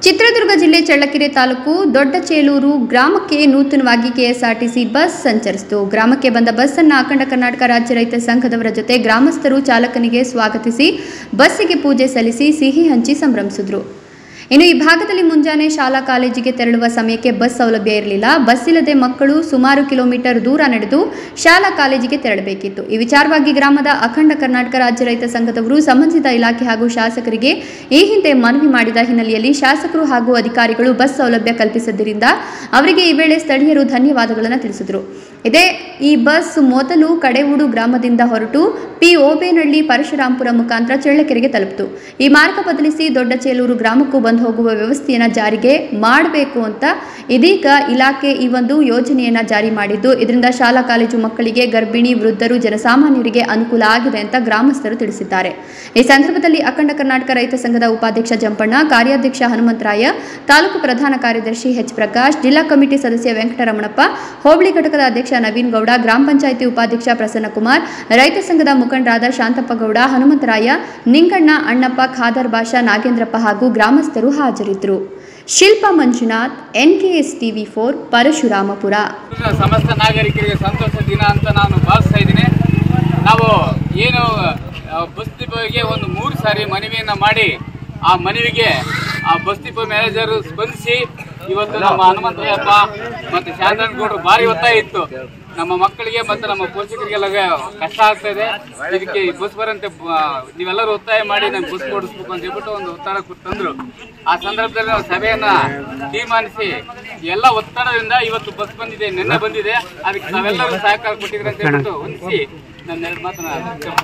ಚಿತ್ರದುರ್ಗ ಜಿಲ್ಲೆ ಚಳ್ಳಕೆರೆ ತಾಲೂಕು ದೊಡ್ಡಚೇಲೂರು ಗ್ರಾಮಕ್ಕೆ ನೂತನವಾಗಿ ಕೆಎಸ್ಆರ್ಟಿಸಿ ಬಸ್ ಸಂಚರಿಸಿತು ಗ್ರಾಮಕ್ಕೆ ಬಂದ ಬಸ್ ಅನ್ನು ಅಖಂಡ ಕರ್ನಾಟಕ ರಾಜ್ಯ ರೈತ ಸಂಘದವರ ಜೊತೆ ಗ್ರಾಮಸ್ಥರು ಚಾಲಕನಿಗೆ ಸ್ವಾಗತಿಸಿ ಬಸ್ಸಿಗೆ ಪೂಜೆ ಸಲ್ಲಿಸಿ ಸಿಹಿ ಹಂಚಿ ಸಂಭ್ರಮಿಸಿದ್ರು ಇನ್ನು ಈ ಭಾಗದಲ್ಲಿ ಮುಂಜಾನೆ ಶಾಲಾ ಕಾಲೇಜಿಗೆ ತೆರಳುವ ಸಮಯಕ್ಕೆ ಬಸ್ ಸೌಲಭ್ಯ ಇರಲಿಲ್ಲ ಬಸ್ ಇಲ್ಲದೆ ಮಕ್ಕಳು ಸುಮಾರು ಕಿಲೋಮೀಟರ್ ದೂರ ನಡೆದು ಶಾಲಾ ಕಾಲೇಜಿಗೆ ತೆರಳಬೇಕಿತ್ತು ಈ ವಿಚಾರವಾಗಿ ಗ್ರಾಮದ ಅಖಂಡ ಕರ್ನಾಟಕ ರಾಜ್ಯ ರೈತ ಸಂಘದವರು ಸಂಬಂಧಿತ ಇಲಾಖೆ ಹಾಗೂ ಶಾಸಕರಿಗೆ ಈ ಹಿಂದೆ ಮನವಿ ಮಾಡಿದ ಹಿನ್ನೆಲೆಯಲ್ಲಿ ಶಾಸಕರು ಹಾಗೂ ಅಧಿಕಾರಿಗಳು ಬಸ್ ಸೌಲಭ್ಯ ಕಲ್ಪಿಸಿದ್ದರಿಂದ ಅವರಿಗೆ ಈ ವೇಳೆ ಸ್ಥಳೀಯರು ಧನ್ಯವಾದಗಳನ್ನು ತಿಳಿಸಿದರು ಇದೇ ಈ ಬಸ್ ಮೊದಲು ಕಡೆವೂಡು ಗ್ರಾಮದಿಂದ ಹೊರಟು ಪಿ ಓಬೇನಹಳ್ಳಿ ಪರಶುರಾಂಪುರ ಮುಖಾಂತರ ಚಳ್ಳಕೆರೆಗೆ ತಲುಪಿತು ಈ ಮಾರ್ಗ ಬದಲಿಸಿ ದೊಡ್ಡಚೇಲೂರು ಗ್ರಾಮಕ್ಕೂ ಬಂದು ಹೋಗುವ ವ್ಯವಸ್ಥೆಯನ್ನು ಜಾರಿಗೆ ಮಾಡಬೇಕು ಅಂತ ಇದೀಗ ಇಲಾಖೆ ಈ ಒಂದು ಯೋಜನೆಯನ್ನು ಜಾರಿ ಮಾಡಿದ್ದು ಇದರಿಂದ ಶಾಲಾ ಕಾಲೇಜು ಮಕ್ಕಳಿಗೆ ಗರ್ಭಿಣಿ ವೃದ್ಧರು ಜನಸಾಮಾನ್ಯರಿಗೆ ಅನುಕೂಲ ಆಗಿದೆ ಅಂತ ಗ್ರಾಮಸ್ಥರು ತಿಳಿಸಿದ್ದಾರೆ ಈ ಸಂದರ್ಭದಲ್ಲಿ ಅಖಂಡ ಕರ್ನಾಟಕ ರೈತ ಸಂಘದ ಉಪಾಧ್ಯಕ್ಷ ಜಂಪಣ್ಣ ಕಾರ್ಯಾಧ್ಯಕ್ಷ ಹನುಮಂತರಾಯ ತಾಲೂಕು ಪ್ರಧಾನ ಕಾರ್ಯದರ್ಶಿ ಎಚ್ ಪ್ರಕಾಶ್ ಜಿಲ್ಲಾ ಕಮಿಟಿ ಸದಸ್ಯ ವೆಂಕಟರಮಣಪ್ಪ ಹೋಬಳಿ ಘಟಕದ ಅಧ್ಯಕ್ಷ ನವೀನ್ ಗೌಡ ಗ್ರಾಮ ಪಂಚಾಯಿತಿ ಉಪಾಧ್ಯಕ್ಷ ಪ್ರಸನ್ನಕುಮಾರ್ ರೈತ ಸಂಘದ ಮುಖಂಡರಾದ ಶಾಂತಪ್ಪ ಗೌಡ ಹನುಮಂತರಾಯ ನಿಂಗಣ್ಣ ಅಣ್ಣಪ್ಪ ಖಾದರ್ ಭಾಷಾ ನಾಗೇಂದ್ರಪ್ಪ ಹಾಗೂ ಗ್ರಾಮಸ್ಥರು ಹಾಜರಿದ್ದರು Shilpa Manjunath NKS TV four Parashurampura ಸಮಸ್ತ ನಾಗರಿಕರಿಗೆ ಸಂತೋಷ ದಿನ ಅಂತ ನಾನು ಭಾವಿಸ್ತಾ ಇದ್ದೀನಿ ನಾವು ಏನು ಆ, ಬಸ್ ಡಿಪೋಗೆ ಒಂದು ಮೂರು ಸಾರಿ ಮನವಿಯನ್ನ ಮಾಡಿ ಆ ಮನವಿಗೆ ಆ ಬಸ್ ಡಿಪೋ ಮ್ಯಾನೇಜರ್ ಸ್ಪಂದಿಸಿ ಇವತ್ತು ನಮ್ಮ ಹನುಮಂತಯ್ಯಪ್ಪ ಮತ್ತೆ ಶಾಂತನಗೌಡರು ಭಾರಿ ಒತ್ತಾಯ ಇತ್ತು ನಮ್ಮ ಮಕ್ಕಳಿಗೆ ಮತ್ತು ನಮ್ಮ ಪೋಷಕರಿಗೆಲ್ಲ ಕಷ್ಟ ಆಗ್ತಾ ಇದೆ ಇದಕ್ಕೆ ಈ ಬಸ್ ಬರಂತೆ ಬ- ನೀವೆಲ್ಲರೂ ಒತ್ತಾಯ ಮಾಡಿ ನಮ್ಗೆ ಬಸ್ ಕೊಡಿಸ್ಬೇಕು ಅಂತ ಹೇಳ್ಬಿಟ್ಟು ಒಂದು ಒತ್ತಡ ಕೊಟ್ಟು ತಂದ್ರು ಆ ಸಂದರ್ಭದಲ್ಲಿ ನಾವು ಸಭೆಯನ್ನ ತೀರ್ಮಾನಿಸಿ ಎಲ್ಲ ಒತ್ತಡದಿಂದ ಇವತ್ತು ಬಸ್ ಬಂದಿದೆ ನಿನ್ನೆ ಬಂದಿದೆ ಅದಕ್ಕೆ ನಾವೆಲ್ಲರೂ ಸಹಕಾರ ಕೊಟ್ಟಿದ್ರೆ ಅಂತ ಹೇಳ್ಬಿಟ್ಟು ಹೊಂದಿಸಿ ನನ್ನ ಎರಡು ಮಾತನ್ನ